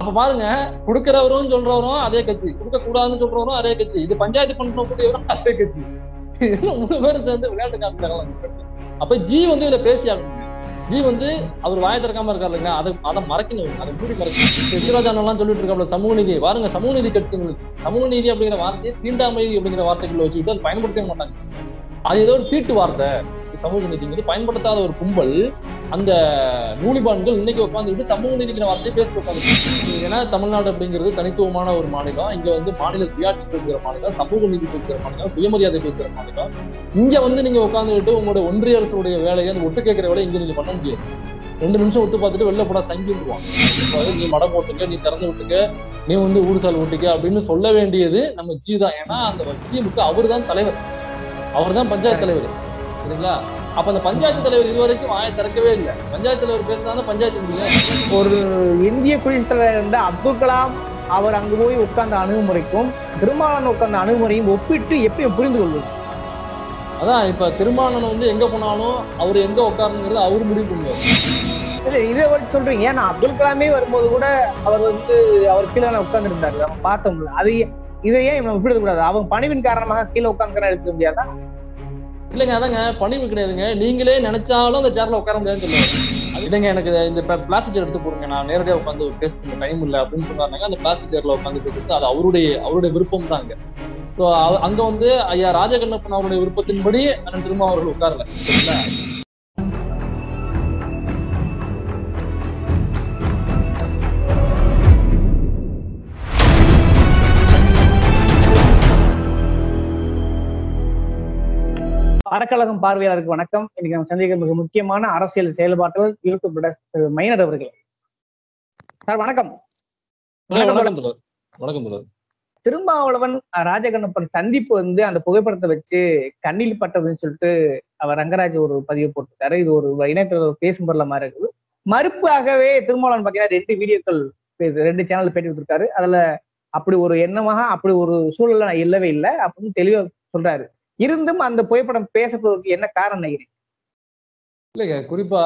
அப்ப பாருங்க கொடுக்கிறவரும் சொல்றவரும் அதே கட்சி கொடுக்க கூடாதுன்னு சொல்றவரும் அதே கட்சி இது பஞ்சாயத்து பண்ணக்கூடியவரும் அதே கட்சி இது மூணு பேரும் சேர்ந்து விளையாட்டு காமிச்சாங்க அப்ப ஜி வந்து இதுல பேசி ஆகணும் ஜி வந்து அவர் வாய திறக்காம இருக்காரு இல்லைங்க அதை அதை மறைக்கணும் அதை மூடி மறைக்கணும் சிவராஜானெல்லாம் சொல்லிட்டு இருக்காப்ல சமூக நீதி பாருங்க சமூக நீதி கட்சிங்களுக்கு சமூக நீதி அப்படிங்கிற வார்த்தையை தீண்டாமை அப்படிங்கிற வார்த்தைக்குள்ள வச்சுக்கிட்டு அதை பயன்படுத்தவே மாட்டாங்க அது ஏதோ ஒரு தீட்டு வார்த்தை சமூக நீதிங்கிறது பயன்படுத்தாத ஒரு கும்பல் அந்த நூலிபான்கள் இன்னைக்கு உட்காந்துக்கிட்டு சமூக நீதிங்கிற வார்த்தையை பேச உட்காந்து ஏன்னா தமிழ்நாடு அப்படிங்கிறது தனித்துவமான ஒரு மாநிலம் இங்க வந்து மாநில சுயாட்சி பேசுகிற மாநிலம் சமூக நீதி பேசுகிற மாநிலம் சுயமரியாதை பேசுகிற மாநிலம் இங்க வந்து நீங்க உட்காந்துக்கிட்டு உங்களோட ஒன்றிய அரசுடைய வேலையை அந்த ஒட்டு கேட்கிற வேலையை இங்க நீங்க பண்ண முடியாது ரெண்டு நிமிஷம் ஒத்து பார்த்துட்டு வெளில போடா சங்கிடுவான் நீ மடம் போட்டுக்க நீ திறந்து விட்டுக்க நீ வந்து ஊடுசால் விட்டுக்க அப்படின்னு சொல்ல வேண்டியது நம்ம ஜி தான் ஏன்னா அந்த ஸ்கீமுக்கு அவர் தான் தலைவர் அவர் தான் பஞ்சாயத்து தலைவர் சரிங்களா அப்ப அந்த பஞ்சாயத்து தலைவர் இதுவரைக்கும் வாயை திறக்கவே இல்லை பஞ்சாயத்து தலைவர் பேசினா பஞ்சாயத்து முடியல ஒரு இந்திய குடியரசுத் இருந்த அப்துல் கலாம் அவர் அங்கு போய் உட்கார்ந்த அணுகுமுறைக்கும் திருமாவளவன் உட்கார்ந்த அணுகுமுறையும் ஒப்பிட்டு எப்படி புரிந்து கொள்வது அதான் இப்ப திருமாவளவன் வந்து எங்க போனாலும் அவர் எங்க உட்காரணுங்கிறது அவர் முடிவு பண்ணுவார் இல்ல, இதை வச்சு சொல்றீங்க ஏன்னா அப்துல் கலாமே வரும்போது கூட அவர் வந்து அவர் கீழே உட்கார்ந்து இருந்தாரு நம்ம பார்த்தோம்ல அது இதை ஏன் நம்ம ஒப்பிடக் கூடாது அவங்க பணிவின் காரணமாக கீழே உட்கார்ந்து எடுக்க முடியாதா இல்லைங்க அதாங்க பணிவு கிடையாதுங்க நீங்களே நினைச்சாலும் அந்த சேர்ல உட்கார முடியாதுன்னு சொல்லுவாங்க அது இல்லைங்க எனக்கு இந்த பிளாஸ்டிக் எடுத்து போடுங்க நான் நேரடியாக உட்காந்து பேச டைம் இல்லை அப்படின்னு சொன்னாங்க அந்த பிளாஸ்டிக் சேர்ல உட்காந்து பேசுறது அது அவருடைய அவருடைய விருப்பம் தாங்க ஸோ அங்க வந்து ஐயா ராஜகண்ணப்பன் அவருடைய விருப்பத்தின்படி அண்ணன் திரும்ப அவர்கள் உட்காரல சரிங்களா அறக்கழகம் பார்வையாளருக்கு வணக்கம் இன்னைக்கு நம்ம சந்திக்க மிக முக்கியமான அரசியல் செயல்பாட்டில் ஈடுபட்ட திரு மைனர் அவர்கள் சார் வணக்கம் வணக்கம் வணக்கம் தொடர் வணக்கம் தொடர் திருமாவளவன் ராஜகண்ணப்பன் சந்திப்பு வந்து அந்த புகைப்படத்தை வச்சு கண்ணில் பட்டதுன்னு சொல்லிட்டு அவர் ரங்கராஜ் ஒரு பதிவு போட்டிருக்காரு இது ஒரு இணையத்துல பேசும் பொருள மாதிரி இருக்குது மறுப்பாகவே திருமாவளவன் பார்த்தீங்கன்னா ரெண்டு வீடியோக்கள் பேசு- ரெண்டு சேனல் பேட்டி கொடுத்துருக்காரு அதுல அப்படி ஒரு எண்ணமாக அப்படி ஒரு சூழல்ல நான் இல்லவே இல்லை அப்படின்னு தெளிவா சொல்றாரு இருந்தும் அந்த புகைப்படம் பேசப்படுவதற்கு என்ன காரணம் நினைக்கிறீங்க இல்லைங்க குறிப்பா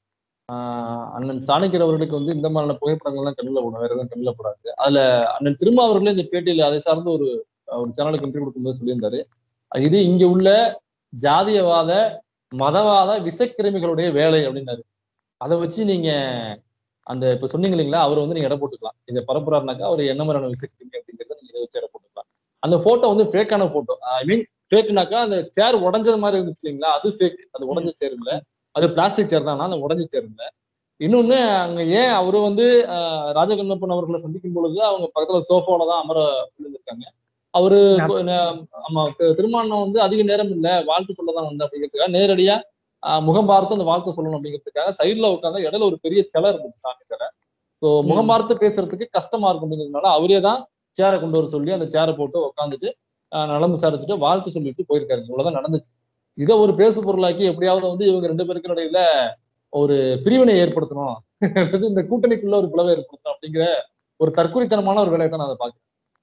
ஆஹ் அண்ணன் சாணக்கியர் அவர்களுக்கு வந்து இந்த மாதிரியான புகைப்படங்கள்லாம் கண்ணில் போடும் வேற எதுவும் கண்ணில் போடாது அதுல அண்ணன் திரும்ப அவர்களே இந்த பேட்டியில அதை சார்ந்து ஒரு ஒரு சேனலுக்கு இன்டர்வியூ கொடுக்கும்போது சொல்லியிருந்தாரு இது இங்க உள்ள ஜாதியவாத மதவாத விஷக்கிருமிகளுடைய வேலை அப்படின்னாரு அதை வச்சு நீங்க அந்த இப்ப சொன்னீங்க இல்லைங்களா அவர் வந்து நீங்க எடை போட்டுக்கலாம் இதை பரப்புறாருனாக்கா அவர் என்ன மாதிரியான விஷக்கிருமி அப்படிங்கிறத நீங்க இதை வச்சு எடை போட்டுக்கலாம் அந்த போட்டோ வந்து ஃபேக்கான போட்டோ ஐ மீன் ஃபேக்னாக்கா அந்த சேர் உடஞ்சது மாதிரி இருந்துச்சு இல்லைங்களா அது ஃபேக் அது உடஞ்ச சேர் இல்ல அது பிளாஸ்டிக் சேர் தான் அந்த உடஞ்ச சேர் இல்ல இன்னொன்னு அங்க ஏன் அவரு வந்து ஆஹ், ராஜகண்ணப்பன் அவர்களை சந்திக்கும் பொழுது அவங்க பக்கத்துல சோஃபால தான் அமர இருந்திருக்காங்க அவரு ஆமா. ந- ஆமா தி- திருமணம் வந்து அதிக நேரம் இல்ல வாழ்த்து சொல்ல தான் வந்து அப்படிங்கிறதுக்காக நேரடியா ஆஹ், முகம் பார்த்து அந்த வாழ்த்து சொல்லணும் அப்படிங்கிறதுக்காக சைடுல உட்காந்து இடையில ஒரு பெரிய சிலை இருந்தது சாமி சிலை ஸோ முகம் பார்த்து பேசுறதுக்கு கஷ்டமா இருக்கும் அப்படிங்கிறதுனால அவரே தான் சேரை கொண்டு வர சொல்லி அந்த சேரை போட்டு உட்காந்துட்டு நலம் விசாரிச்சுட்டு வாழ்த்து சொல்லிட்டு போயிருக்காரு இவ்வளவுதான் நடந்துச்சு இதை ஒரு பேசு பொருளாக்கி எப்படியாவது வந்து இவங்க ரெண்டு பேருக்கு இடையில ஒரு பிரிவினை ஏற்படுத்தணும் அதாவது இந்த கூட்டணிக்குள்ள ஒரு பிளவை ஏற்படுத்தணும் அப்படிங்கிற ஒரு தற்குறித்தனமான ஒரு வேலையை தான் நான் அதை பார்க்கிறேன்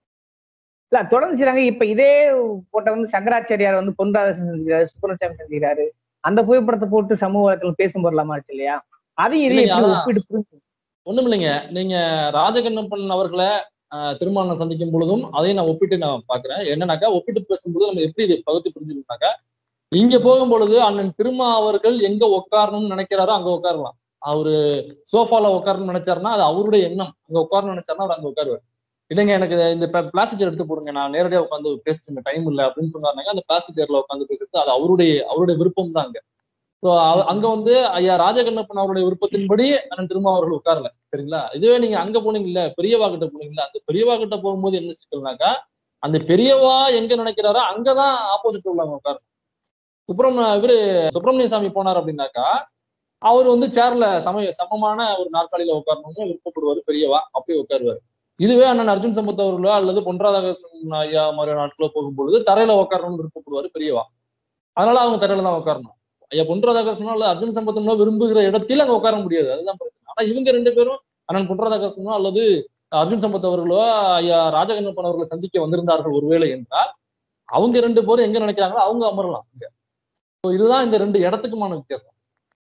இல்ல தொடர்ந்து செய்றாங்க இப்ப இதே போட்ட வந்து சங்கராச்சாரியார் வந்து பொன்ராதாசன் செஞ்சுக்கிறாரு சுப்பிரசாமி செஞ்சுக்கிறாரு அந்த புகைப்படத்தை போட்டு சமூக வழக்கில் பேசும் பொருளாமா இருக்கு இல்லையா அதையும் இதையும் இல்லைங்க, எப்படி அதான். ஒப்பிட்டு புரிஞ்சு ஒண்ணும் இல்லைங்க நீங்க ராஜகண்ணப்பன் அவர்களை ஆஹ், திருமணம் சந்திக்கும் பொழுதும் அதையும் நான் ஒப்பிட்டு நான் பாக்குறேன் என்னன்னாக்கா ஒப்பிட்டு பேசும்போது நம்ம எப்படி இதை பகுத்து புரிஞ்சுக்கணும்னாக்கா இங்க போகும் பொழுது அண்ணன் திருமா அவர்கள் எங்க உட்காரணும்னு நினைக்கிறாரோ அங்க உட்காரலாம் அவரு சோஃபால உட்காரணும்னு நினைச்சாருன்னா அது அவருடைய எண்ணம் அங்க உட்காரணும்னு நினைச்சாருன்னா அவர் அங்க உட்காருவார் இல்லைங்க எனக்கு இந்த பிளாஸ்டிக் எடுத்து போடுங்க நான் நேரடியாக உட்காந்து பேசுறேங்க டைம் இல்லை அப்படின்னு சொன்னாங்க அந்த பிளாஸ்டிக் சேர்ல உட்காந்து பேசுறது அது அவருடைய அவருடைய விருப்பம் தான் அங்க ஸோ அங்க வந்து ஐயா ராஜகண்ணப்பன் அவருடைய விருப்பத்தின்படி அண்ணன் திருமா அவர்கள் உட்காரல சரிங்களா இதுவே நீங்க அங்க போனீங்கல்ல பெரியவா கிட்ட போனீங்கல்ல அந்த பெரியவா கிட்ட போகும்போது என்ன சிக்கல்னாக்கா அந்த பெரியவா எங்க நினைக்கிறாரோ அங்கதான் ஆப்போசிட் உள்ளவங்க உட்காரணும் சுப்பிரமணிய இவரு சுப்பிரமணிய சாமி போனார் அப்படின்னாக்கா அவர் வந்து சேர்ல சமய சமமான ஒரு நாற்காலியில உட்காரணும்னு விருப்பப்படுவாரு பெரியவா அப்படியே உட்காருவாரு இதுவே அண்ணன் அர்ஜுன் சம்பத் அவர்களோ அல்லது பொன்ராதாகிருஷ்ணன் ஐயா மாதிரி நாட்களோ போகும்பொழுது தரையில உட்காரணும்னு விருப்பப்படுவாரு பெரியவா அதனால அவங்க தரையில தான் உட்காரணும் ஐயா பொன்ராதாகிருஷ்ணனோ அல்லது அர்ஜுன் சம்பத்தனோ விரும்புகிற இடத்தில் அங்க உட்கார முடியாது அதுதான் பிரச்சனை ஆனா இவங்க ரெண்டு பேரும் அண்ணன் பொன்ராதாகிருஷ்ணனோ அல்லது அர்ஜுன் சம்பத் அவர்களோ ஐயா ராஜகண்ணப்பன் அவர்களை சந்திக்க வந்திருந்தார்கள் ஒருவேளை என்றால் அவங்க ரெண்டு பேரும் எங்க நினைக்கிறாங்களோ அவங்க அமரலாம் இங்க So இதுதான் இந்த ரெண்டு இடத்துக்குமான வித்தியாசம்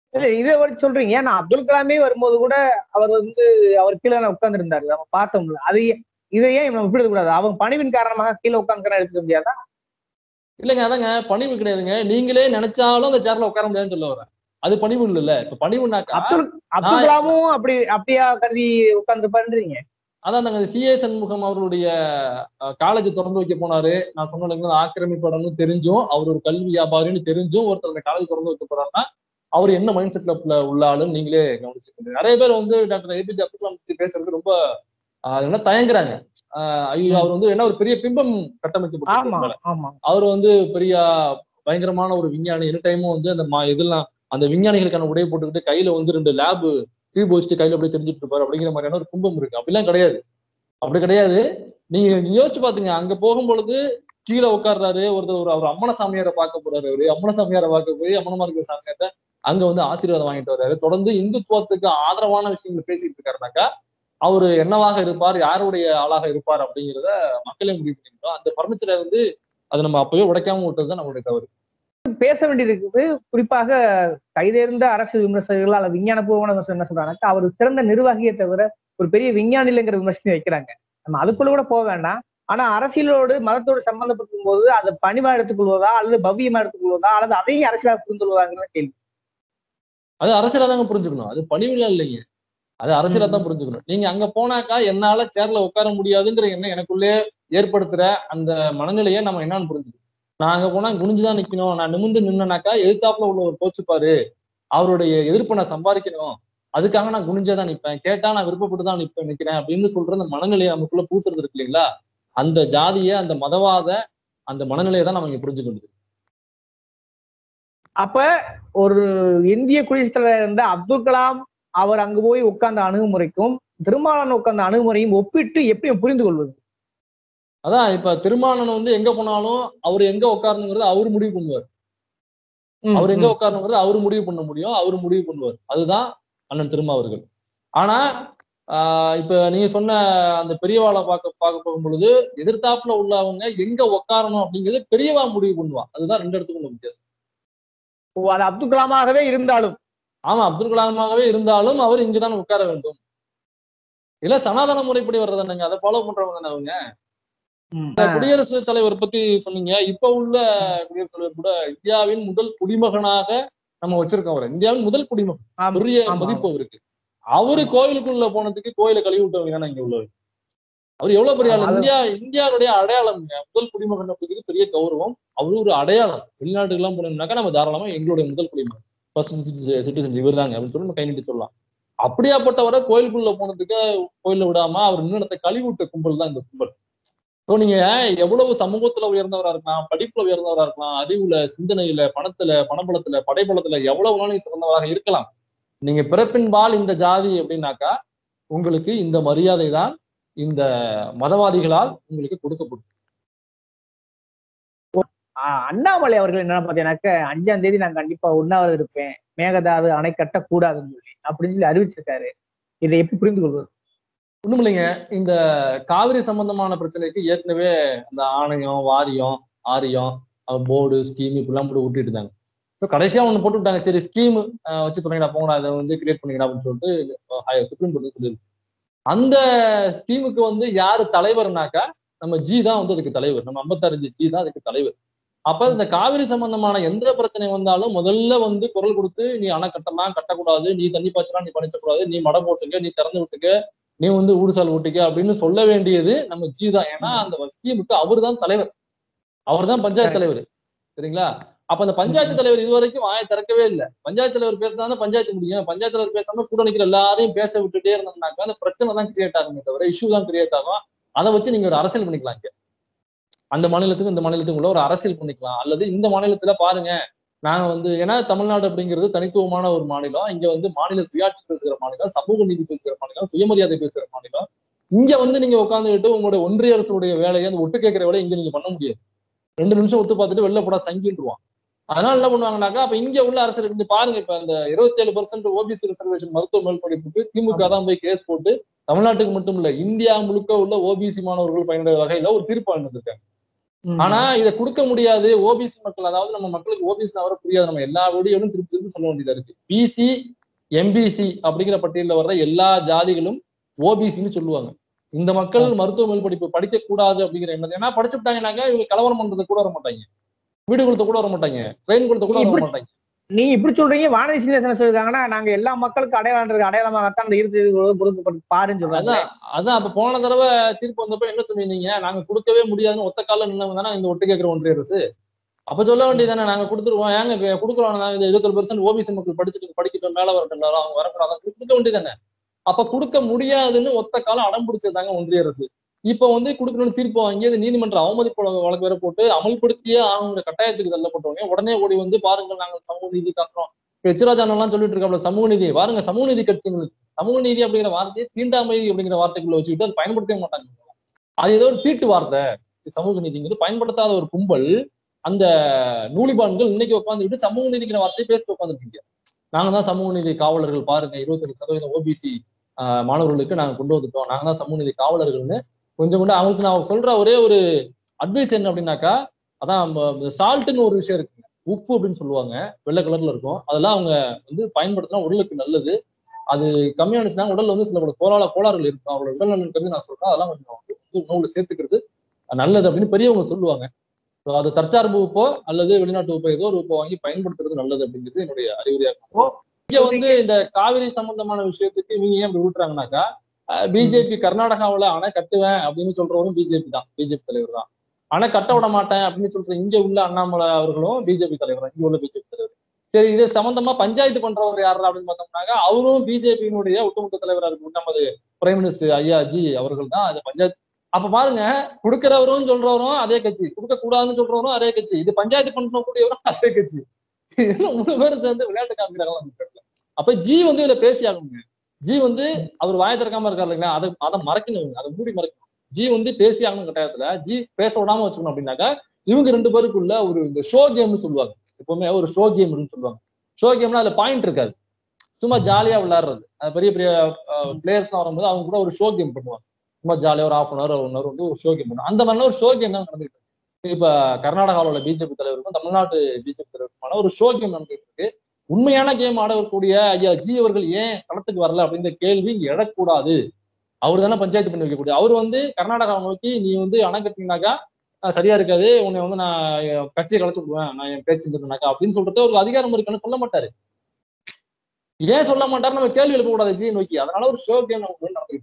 இல்ல இதை வச்சு சொல்றீங்க ஏன்னா அப்துல் கலாமே வரும்போது கூட அவர் வந்து அவர் கீழே உட்கார்ந்து இருந்தாரு நம்ம பார்த்தோம்ல அது ஏன்- இதை ஏன் நம்ம விட்டுவிட கூடாது அவங்க பணிவின் காரணமாக கீழே உட்காந்து எடுத்துக்க முடியாதா இல்லைங்க அதாங்க பணிவு கிடையாதுங்க நீங்களே நினைச்சாலும் அந்த சேர்ல உட்கார முடியாதுன்னு சொல்ல வரேன் அது பணிவு இல்ல இப்ப பணிவுனாக்கா அப்துல் அப்துல் கலாமும் அப்படி அப்படியா கருதி உட்கார்ந்து பண்றீங்க அதான் நாங்க சிஏ சண்முகம் அவர்களுடைய காலேஜ் திறந்து வைக்க போனாரு நான் சொன்ன இல்லைங்களா, ஆக்கிரமிப்பு தெரிஞ்சும் அவர் ஒரு கல்வி வியாபாரின்னு தெரிஞ்சும் ஒருத்தர் அந்த காலேஜ் திறந்து வைக்க போறாருன்னா அவர் என்ன மைண்ட் செட்ல உள்ள ஆளுன்னு நீங்களே கவனிச்சுக்கோங்க நிறைய பேர் வந்து டாக்டர் ஏபிஜே அப்துல் கலாம் பத்தி பேசுறது ரொம்ப ஆஹ், என்ன தயங்குறாங்க ஆஹ், ஐயோ அவர் வந்து என்ன ஒரு பெரிய பிம்பம் ஆமா கட்டமைக்கப்பட்டு ஆமா அவர் வந்து பெரிய பயங்கரமான ஒரு விஞ்ஞானி எனி டைமும் வந்து அந்த மா- இதெல்லாம் அந்த விஞ்ஞானிகளுக்கான உடைய போட்டுக்கிட்டு கையில வந்து ரெண்டு லேப் டியூப் வச்சுட்டு கையில அப்படியே தெரிஞ்சுட்டு இருப்பாரு அப்படிங்கிற மாதிரியான ஒரு கும்பம் இருக்கு அப்படிலாம் கிடையாது அப்படி கிடையாது நீங்க யோசிச்சு பாத்துங்க அங்க போகும் பொழுது கீழே உட்கார்றாரு ஒருத்தர் ஒரு அவர் அம்மன சாமியாரை பார்க்க போறாரு அவரு அம்மன சாமியாரை பார்க்க போய் அம்மனமா இருக்கிற சாமியார்ட்ட அங்க வந்து ஆசீர்வாதம் வாங்கிட்டு வர்றாரு தொடர்ந்து இந்துத்துவத்துக்கு ஆதரவான விஷயங்கள் பேசிட்டு இருக்காருனாக்கா அவரு என்னவாக இருப்பார் யாருடைய ஆளாக இருப்பார் அப்படிங்கிறத மக்களே முடிவு பண்ணிக்கிட்டோம் அந்த பர்னிச்சரை வந்து அதை நம்ம அப்பவே உடைக்காம விட்டது தான் நம்மளுடைய தவறு பேச வேண்டியிருக்குது குறிப்பாக கைதேர்ந்த அரசு விமர்சகர்கள் அல்லது விஞ்ஞானபூர்வமான விமர்சனம் என்ன சொல்றாங்கன்னா அவர் சிறந்த நிர்வாகியை தவிர ஒரு பெரிய விஞ்ஞானி இல்லைங்கிற விமர்சனம் வைக்கிறாங்க நம்ம அதுக்குள்ள கூட போக வேண்டாம் ஆனா அரசியலோடு மதத்தோடு சம்பந்தப்படும் போது அதை பணிவா எடுத்துக்கொள்வதா அல்லது பவ்யமா எடுத்துக்கொள்வதா அல்லது அதையும் அரசியலாக புரிந்து கொள்வதாங்கிறத கேள்வி அது அரசியலா தாங்க புரிஞ்சுக்கணும் அது பணிவுலாம் இல்லைங்க அது அரசியலா தான் புரிஞ்சுக்கணும் நீங்க அங்க போனாக்கா என்னால சேர்ல உட்கார முடியாதுங்கிற எண்ணம் எனக்குள்ளே ஏற்படுத்துற அந்த மனநிலையை நம்ம என்னன்னு புரிஞ்சுக்கணும் நான் அங்க போனா குனிஞ்சுதான் நிக்கணும் நான் நிமிந்து நின்னனாக்கா எதிர்த்தாப்புல உள்ள ஒரு கோச்சுப்பாரு அவருடைய எதிர்ப்பை நான் சம்பாதிக்கணும் அதுக்காக நான் குனிஞ்சே தான் நிப்பேன் கேட்டா நான் விருப்பப்பட்டு தான் நிப்பேன் நிக்கிறேன் அப்படின்னு சொல்ற அந்த மனநிலையை நமக்குள்ள பூத்துறது இருக்கு இல்லைங்களா அந்த ஜாதிய அந்த மதவாத அந்த மனநிலையை தான் நம்ம இங்க புரிஞ்சுக்கணும் அப்ப ஒரு இந்திய குடியரசுத் தலைவர் இருந்த அப்துல் கலாம் அவர் அங்கு போய் உட்கார்ந்த அணுகுமுறைக்கும் திருமாவளவன் உட்கார்ந்த அணுகுமுறையும் ஒப்பிட்டு எப்படி புரிந்து கொள்வது அதான் இப்ப திருமானன் வந்து எங்க போனாலும் அவர் எங்க உட்காரணுங்கிறது அவர் முடிவு பண்ணுவார் ம், அவர் எங்க ம். உட்காரணுங்கிறது அவர் முடிவு பண்ண முடியும் அவர் முடிவு பண்ணுவார் அதுதான் அண்ணன் திருமாவர்கள் ஆனா ஆஹ் இப்ப நீங்க சொன்ன அந்த பெரியவாளை பார்க்க பார்க்க போகும் பொழுது எதிர்த்தாப்புல உள்ளவங்க எங்க உட்காரணும் அப்படிங்கிறது பெரியவா முடிவு பண்ணுவான் அதுதான் ரெண்டு இடத்துக்கும் உள்ள வித்தியாசம் ஓ, அது அப்துல் கலாமாகவே இருந்தாலும் ஆமா அப்துல் கலாமாகவே இருந்தாலும் அவர் இங்குதான் உட்கார வேண்டும் இல்ல சனாதன முறைப்படி வர்றதானுங்க அதை ஃபாலோ பண்றவங்க தானே அவங்க ம். இந்த குடியரசுத் தலைவர் பத்தி சொன்னீங்க இப்ப உள்ள குடியரசுத் தலைவர் கூட இந்தியாவின் முதல் குடிமகனாக நம்ம வச்சிருக்கோம் அவரை இந்தியாவின் முதல் குடிமகன் ஆமா, பெரிய ஆமா. மதிப்பு அவருக்கு அவரு கோயிலுக்குள்ள போனதுக்கு கோயிலை கழுவி விட்டவங்க தானே இங்க உள்ளவர் அவர் எவ்வளவு பெரிய ஆளு அது- இந்தியா இந்தியாவுடைய அடையாளம் முதல் குடிமகன் அப்படிங்கிறது பெரிய கௌரவம் அவரு ஒரு அடையாளம் வெளிநாட்டுக்கு எல்லாம் போனோம்னாக்கா நம்ம தாராளமா எங்களுடைய முதல் குடிமகன் ஃபர்ஸ்ட் சிட்டிசன் இவர் தாங்க அப்படின்னு சொல்லி நம்ம கை நீட்டி சொல்லலாம் அப்படியாப்பட்டவரை கோயிலுக்குள்ள போனதுக்கு கோயில விடாம அவர் நின்னத்தை கழுவி விட்ட கும்பல் தான் இந்த கும்பல் ஸோ நீங்க எவ்வளவு சமூகத்துல உயர்ந்தவரா இருக்கலாம் படிப்புல உயர்ந்தவரா இருக்கலாம் அறிவுல சிந்தனையில பணத்துல பணபலத்துல படைபலத்துல எவ்வளவு நாளைக்கு சிறந்தவராக இருக்கலாம் நீங்க பிறப்பின்பால் இந்த ஜாதி அப்படின்னாக்கா உங்களுக்கு இந்த மரியாதை தான் இந்த மதவாதிகளால் உங்களுக்கு கொடுக்கப்படும் ஆஹ் அண்ணாமலை அவர்கள் என்ன பாத்தீங்கன்னாக்க அஞ்சாம் தேதி நான் கண்டிப்பா உண்ணாவிரதம் இருப்பேன் மேகதாது அணை கட்டக்கூடாதுன்னு சொல்லி அப்படின்னு சொல்லி அறிவிச்சிருக்காரு இதை எப்படி புரிந்து கொள்வது ஒண்ணும் இல்லைங்க இந்த காவிரி சம்பந்தமான பிரச்சனைக்கு ஏற்கனவே அந்த ஆணையம் வாரியம் ஆரியம் போர்டு ஸ்கீம் இப்படிலாம் போட்டு விட்டுட்டு இருந்தாங்க ஸோ கடைசியா ஒன்று போட்டு விட்டாங்க சரி ஸ்கீம் வச்சு பண்ணீங்களா போங்கடா அதை வந்து கிரியேட் பண்ணிக்கலாம் அப்படின்னு சொல்லிட்டு சுப்ரீம் கோர்ட் சொல்லியிருக்கு அந்த ஸ்கீமுக்கு வந்து யாரு தலைவர்னாக்கா நம்ம ஜி தான் வந்து அதுக்கு தலைவர் நம்ம ஐம்பத்தாறு ஜி தான் அதுக்கு தலைவர் அப்ப இந்த காவிரி சம்பந்தமான எந்த பிரச்சனை வந்தாலும் முதல்ல வந்து குரல் கொடுத்து நீ அணை கட்டலாம் கட்டக்கூடாது நீ தண்ணி பாய்ச்சலாம் நீ பணிச்சக்கூடாது நீ மடம் போட்டுக்க நீ திறந்து விட்டுக்க நீ வந்து ஊடுசால் ஊட்டிக்க அப்படின்னு சொல்ல வேண்டியது நம்ம ஜி தான் ஏன்னா அந்த ஸ்கீமுக்கு அவர் தான் தலைவர் அவர் தான் பஞ்சாயத்து தலைவர் சரிங்களா அப்ப அந்த பஞ்சாயத்து தலைவர் இது வரைக்கும் வாயை திறக்கவே இல்லை பஞ்சாயத்து தலைவர் பேசினா பஞ்சாயத்து முடியும் பஞ்சாயத்து தலைவர் பேசாம கூட நிக்கிற எல்லாரையும் பேச விட்டுட்டே இருந்தோம்னாக்கா அந்த பிரச்சனை தான் கிரியேட் ஆகுமே தவிர இஷ்யூ தான் கிரியேட் ஆகும் அதை வச்சு நீங்க ஒரு அரசியல் பண்ணிக்கலாம் இங்க அந்த மாநிலத்துக்கும் இந்த மாநிலத்துக்கும் உள்ள ஒரு அரசியல் பண்ணிக்கலாம் அல்லது இந்த மாநிலத்துல பாருங்க நாங்க வந்து ஏன்னா தமிழ்நாடு அப்படிங்கிறது தனித்துவமான ஒரு மாநிலம் இங்க வந்து மாநில சுயாட்சி பேசுகிற மாநிலம் சமூக நீதி பேசுகிற மாநிலம் சுயமரியாதை பேசுகிற மாநிலம் இங்க வந்து நீங்க உட்காந்துக்கிட்டு உங்களுடைய ஒன்றிய அரசுடைய வேலையை அந்த ஒட்டு கேட்கிற வேலையை இங்க நீங்க பண்ண முடியாது ரெண்டு நிமிஷம் ஒத்து பார்த்துட்டு வெளில போடா சங்கின்றுவான் அதனால என்ன பண்ணுவாங்கன்னாக்கா அப்ப இங்க உள்ள அரசியல் இருந்து பாருங்க இப்ப இந்த இருபத்தி ஏழு பர்சன்ட் ஓபிசி ரிசர்வேஷன் மருத்துவ மேல் படிப்புக்கு திமுக தான் போய் கேஸ் போட்டு தமிழ்நாட்டுக்கு மட்டும் இல்ல இந்தியா முழுக்க உள்ள ஓபிசி மாணவர்கள் பயனுடைய வகையில ஒரு தீர்ப்பு வந்திருக்காங்க ம். ஆனா இதை கொடுக்க முடியாது ஓபிசி மக்கள் அதாவது நம்ம மக்களுக்கு ஓபிசி வர புரியாது நம்ம எல்லா வீடியோடும் திருப்பி திருப்பி சொல்ல வேண்டியதா இருக்கு பிசி எம்பிசி அப்படிங்கிற பட்டியலில் வர்ற எல்லா ஜாதிகளும் ஓபிசின்னு சொல்லுவாங்க இந்த மக்கள் மருத்துவ மேல் படிப்பு படிக்க கூடாது அப்படிங்கிற எண்ணம் ஏன்னா படிச்சுட்டாங்கன்னாக்க இவங்க கலவரம் பண்றது கூட வர மாட்டாங்க வீடு கொடுத்த கூட வர மாட்டாங்க ட்ரெயின் கொடுத்த கூட வர இப்படி- மாட்டாங்க நீங்க இப்படி சொல்றீங்க வானதி சீனிவாசன் என்ன சொல்லிருக்காங்கன்னா நாங்க எல்லா மக்களுக்கும் அடையாளம் அடையாளமாகத்தான் அந்த இறுதி கொடுக்கப்பட்டு பாருன்னு சொல்றாங்க அதான் அதான் அப்ப போன தடவை தீர்ப்பு வந்தப்ப என்ன சொன்னீங்க நாங்க கொடுக்கவே முடியாதுன்னு ஒத்த கால நின்னவங்க தானே இந்த ஒட்டு கேட்கிற ஒன்றிய அரசு அப்ப சொல்ல வேண்டியதானே நாங்க கொடுத்துருவோம் ஏங்க இப்ப கொடுக்குறோம் நாங்க இந்த இருபத்தொரு பெர்சன்ட் ஓபிசி மக்கள் படிச்சுட்டு படிக்கட்டும் மேல வரட்டும் எல்லாரும் அவங்க வரக்கூடாது கொடுக்க வேண்டியதானே அப்ப கொடுக்க முடியாதுன்னு ஒத்த காலம் அடம் பிடிச்சதாங்க ஒன்றிய அரசு இப்ப வந்து கொடுக்கணும்னு தீர்ப்பு வாங்கி அது நீதிமன்ற அவமதிப்பு வழக்கு வழக்கு வேற போட்டு அமல்படுத்தியே ஆகணுங்கிற கட்டாயத்துக்கு தள்ளப்பட்டவங்க உடனே ஓடி வந்து பாருங்கள் நாங்கள் சமூக நீதி காட்டுறோம் இப்ப எச்ராஜான் எல்லாம் சொல்லிட்டு இருக்காப்ல சமூக நீதி பாருங்க சமூக நீதி கட்சிங்களுக்கு சமூக நீதி அப்படிங்கிற வார்த்தையை தீண்டாமை அப்படிங்கிற வார்த்தைக்குள்ள வச்சுக்கிட்டு அது பயன்படுத்தவே மாட்டாங்க அது ஏதோ ஒரு தீட்டு வார்த்தை சமூக நீதிங்கிறது பயன்படுத்தாத ஒரு கும்பல் அந்த நூலிபான்கள் இன்னைக்கு உட்காந்துக்கிட்டு சமூக நீதிங்கிற வார்த்தையை பேசிட்டு உட்காந்துருக்கீங்க நாங்க தான் சமூக நீதி காவலர்கள் பாருங்க இருபத்தஞ்சு சதவீதம் ஓபிசி மாணவர்களுக்கு நாங்க கொண்டு வந்துட்டோம் நாங்க தான் சமூக நீதி காவலர்கள்னு கொஞ்சம் கூட அவங்களுக்கு நான் சொல்ற ஒரே ஒரு அட்வைஸ் என்ன அப்படின்னாக்கா அதான் சால்ட்னு ஒரு விஷயம் இருக்குங்க உப்பு அப்படின்னு சொல்லுவாங்க வெள்ளை கலர்ல இருக்கும் அதெல்லாம் அவங்க வந்து பயன்படுத்தினா உடலுக்கு நல்லது அது கம்மியானுச்சுன்னா உடல்ல வந்து சில கோலால கோளாறுகள் இருக்கும் அவங்களோட உடல் நலன் கருதி நான் சொல்றேன் அதெல்லாம் கொஞ்சம் வந்து உணவுல சேர்த்துக்கிறது நல்லது அப்படின்னு பெரியவங்க சொல்லுவாங்க ஸோ அது தற்சார்பு உப்போ அல்லது வெளிநாட்டு உப்போ ஏதோ ஒரு உப்போ வாங்கி பயன்படுத்துறது நல்லது அப்படிங்கிறது என்னுடைய அறிவுரையா இருக்கும் இங்க வந்து இந்த காவிரி சம்பந்தமான விஷயத்துக்கு இவங்க ஏன் இப்படி விட்டுறாங்கனாக்கா பிஜேபி கர்நாடகாவில் அணை கட்டுவேன் அப்படின்னு சொல்றவரும் பிஜேபி தான் பிஜேபி தலைவர் தான் அணை கட்ட விட மாட்டேன் அப்படின்னு சொல்ற இங்க உள்ள அண்ணாமலை அவர்களும் பிஜேபி தலைவர் தான் இங்க உள்ள பிஜேபி தலைவர் சரி இது சம்பந்தமா பஞ்சாயத்து பண்றவர் யாரு அப்படின்னு பார்த்தோம்னாக்கா அவரும் பிஜேபியினுடைய ஒட்டுமொத்த தலைவராக இருக்கும் நமது பிரைம் மினிஸ்டர் ஐயா ஜி அவர்கள் தான் அது பஞ்சாயத்து அப்ப பாருங்க கொடுக்கிறவரும் சொல்றவரும் அதே கட்சி கொடுக்க கூடாதுன்னு சொல்றவரும் அதே கட்சி இது பஞ்சாயத்து பண்ண கூடியவரும் அதே கட்சி மூணு பேர் சேர்ந்து விளையாட்டு காமிக்கிறாங்களா அப்ப ஜி வந்து இதுல பேசி ஆகணுங்க ஜி வந்து அவர் வாய திறக்காம இருக்காரு இல்லைங்களா அதை அதை மறைக்கணும் அதை மூடி மறைக்கணும் ஜி வந்து பேசி ஆகணும் கட்டாயத்துல ஜி பேச விடாம வச்சுக்கணும் அப்படின்னாக்கா இவங்க ரெண்டு பேருக்குள்ள ஒரு இந்த ஷோ கேம்னு சொல்லுவாங்க எப்பவுமே ஒரு ஷோ கேம்னு சொல்லுவாங்க ஷோ கேம்னா அதுல பாயிண்ட் இருக்காது சும்மா ஜாலியா விளையாடுறது பெரிய பெரிய பிளேயர்ஸ்லாம் வரும்போது அவங்க கூட ஒரு ஷோ கேம் பண்ணுவாங்க சும்மா ஜாலியா ஒரு half an hour one hour வந்து ஒரு ஷோ கேம் பண்ணுவாங்க அந்த மாதிரிலாம் ஒரு ஷோ கேம் தான் நடந்துட்டு இருக்கு இப்ப கர்நாடகாவில் உள்ள பிஜேபி தலைவருக்கும் தமிழ்நாட்டு பிஜேபி தலைவருக்குமான ஒரு ஷோ கேம் நடந்துட்டு இருக்கு உண்மையான கேம் ஆடக்கூடிய ஐயா ஜி அவர்கள் ஏன் களத்துக்கு வரல அப்படிங்கிற கேள்வி இங்க எழக்கூடாது அவர் தானே பஞ்சாயத்து பண்ணி வைக்கக்கூடிய அவர் வந்து கர்நாடகாவை நோக்கி நீ வந்து அணை கட்டினாக்கா சரியா இருக்காது உன்னை வந்து நான் கட்சியை கலைச்சு விடுவேன் நான் என் பேச்சு இருந்தேனாக்கா அப்படின்னு சொல்றது ஒரு அதிகாரம் இருக்குன்னு சொல்ல மாட்டாரு ஏன் சொல்ல மாட்டாரு நம்ம கேள்வி எழுப்பக்கூடாது ஜி நோக்கி அதனால ஒரு ஷோ கேம் நமக்கு நடந்துட்டு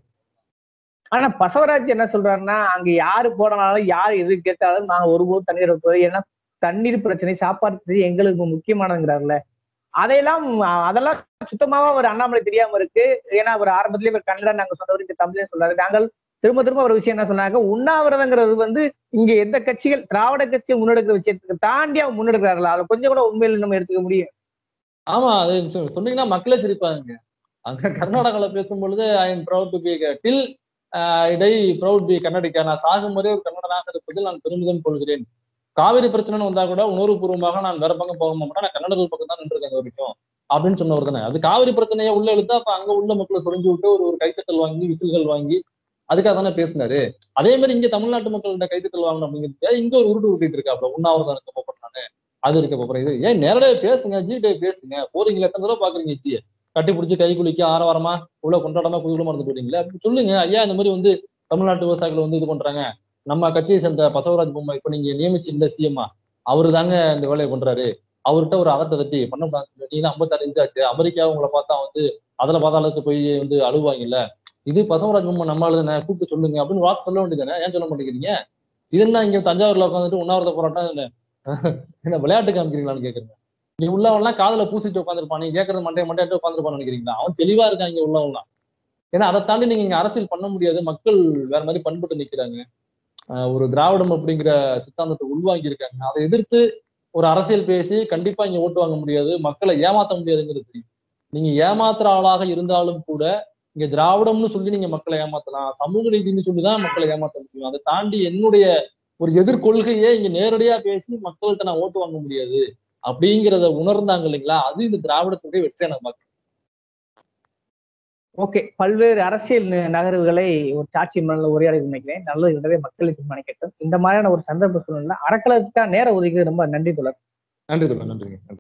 ஆனா பசவராஜ் என்ன சொல்றாருன்னா அங்க யாரு போனாலும் யாரு எது கேட்டாலும் நாங்க ஒருபோதும் தண்ணீர் வைப்பது ஏன்னா தண்ணீர் பிரச்சனை சாப்பாடு பிரச்சனை எங்களுக்கு முக்கியமானதுங்கிறாருல அதையெல்லாம் அதெல்லாம் சுத்தமாவா ஒரு அண்ணாமலை தெரியாம இருக்கு ஏன்னா அவர் ஆரம்பத்திலேயே இவர் கன்னடா நாங்க சொன்னவர் இங்க தமிழ்ல சொல்றாரு நாங்கள் திரும்ப திரும்ப ஒரு விஷயம் என்ன சொன்னாங்க உண்ணாவிரதங்கிறது வந்து இங்க எந்த கட்சிகள் திராவிட கட்சியை முன்னெடுக்கிற விஷயத்துக்கு தாண்டி அவங்க முன்னெடுக்கிறார்களா அதை கொஞ்சம் கூட உண்மையில நம்ம எடுத்துக்க முடியும் ஆமா அது சொன்னீங்கன்னா மக்களே சிரிப்பாங்க அங்க கர்நாடகால பேசும்பொழுது I am proud to be டில் இடை ப்ரௌட் பி கன்னடிக்கா நான் சாகும் வரை ஒரு கன்னடனாக இருப்பதில் நான் பெருமிதம் கொள்கிறேன் காவிரி பிரச்சனைன்னு வந்தா கூட உணர்வுபூர்வமாக நான் வேற பக்கம் போக மாட்டேன் நான் கன்னடர்கள் பக்கம் தான் நின்றுருக்கேன் வரைக்கும் அப்படின்னு சொன்னவர் தானே அது காவிரி பிரச்சனையை உள்ள இழுத்தா அப்ப அங்க உள்ள மக்களை சொரிஞ்சு விட்டு ஒரு ஒரு கைத்தட்டல் வாங்கி விசில்கள் வாங்கி அதுக்காக தானே பேசினாரு அதே மாதிரி இங்க தமிழ்நாட்டு மக்கள்கிட்ட கைத்தட்டல் வாங்கணும் அப்படிங்கிறது இங்க ஒரு உருட்டு உருட்டிட்டு இருக்காப்ல உண்ணாவிரதம் இருக்க போறேன் நானு அது இருக்க போறேன் இது ஏன் நேரடியாக பேசுங்க ஜிடே பேசுங்க போறீங்களா எத்தனை தடவை பாக்குறீங்க ஜியை கட்டி பிடிச்சி கை குளிக்க ஆரவாரமா இவ்வளவு கொண்டாடமா குதூகலமா இருந்து போறீங்களா அப்படி சொல்லுங்க ஐயா இந்த மாதிரி வந்து தமிழ்நாட்டு விவசாயிகள் வந்து இது பண்றாங்க நம்ம கட்சியை சேர்ந்த பசவராஜ் பொம்மை இப்ப நீங்க நியமிச்சு இல்ல சிஎம்மா அவரு தாங்க இந்த வேலையை பண்றாரு அவர்கிட்ட ஒரு அகத்தை தட்டி பண்ணக்கூடாது நீங்க ஐம்பத்தாறு இன்ச்சாச்சு அமெரிக்கா உங்களை பார்த்தா வந்து அதுல பாதாளத்துக்கு போய் வந்து அழுவாங்கல்ல இது பசவராஜ் பொம்மை நம்ம அழுதுன கூப்பிட்டு சொல்லுங்க அப்படின்னு வாக்கு சொல்ல வேண்டியதானே ஏன் சொல்ல மாட்டேங்கிறீங்க இது என்ன இங்க தஞ்சாவூர்ல உட்காந்துட்டு உண்ணாவிரத போராட்டம் என்ன விளையாட்டு காமிக்கிறீங்களான்னு கேக்குறேன் நீ உள்ளவன்லாம் காதல பூசிட்டு உட்காந்துருப்பான் நீ கேட்கறது மண்டே மண்டையாட்டு உட்காந்துருப்பான்னு நினைக்கிறீங்களா அவன் தெளிவா இருக்கான் இங்க உள்ளவன்லாம் ஏன்னா அதை தாண்டி நீங்க இங்க அரசியல் பண்ண முடியாது மக்கள் வேற மாதிரி பண்பட்டு நிக்கிறாங்க ஒரு திராவிடம் அப்படிங்கிற சித்தாந்தத்தை உள்வாங்கி இருக்காங்க அதை எதிர்த்து ஒரு அரசியல் பேசி கண்டிப்பா இங்க ஓட்டு வாங்க முடியாது மக்களை ஏமாத்த முடியாதுங்கிறது தெரியும் நீங்க ஏமாத்துற ஆளாக இருந்தாலும் கூட இங்க திராவிடம்னு சொல்லி நீங்க மக்களை ஏமாத்தலாம் சமூக நீதினு சொல்லிதான் மக்களை ஏமாத்த முடியும் அதை தாண்டி என்னுடைய ஒரு எதிர்கொள்கையே இங்க நேரடியா பேசி மக்கள்கிட்ட நான் ஓட்டு வாங்க முடியாது அப்படிங்கிறத உணர்ந்தாங்க இல்லைங்களா அது இந்த திராவிடத்துடைய வெற்றியை நான் பார்க்கிறேன் ஓகே பல்வேறு அரசியல் ந- நகர்வுகளை ஒரு சாட்சி மனதில் உரையாடி நினைக்கிறேன் நல்லது என்றதை மக்களுக்கு மணிக்கட்டும் இந்த மாதிரியான ஒரு சந்தர்ப்ப சூழ்நிலை அறக்கலத்துக்காக நேரம் ஒதுக்கி ரொம்ப நன்றி தொடர் நன்றி தோழர் நன்றி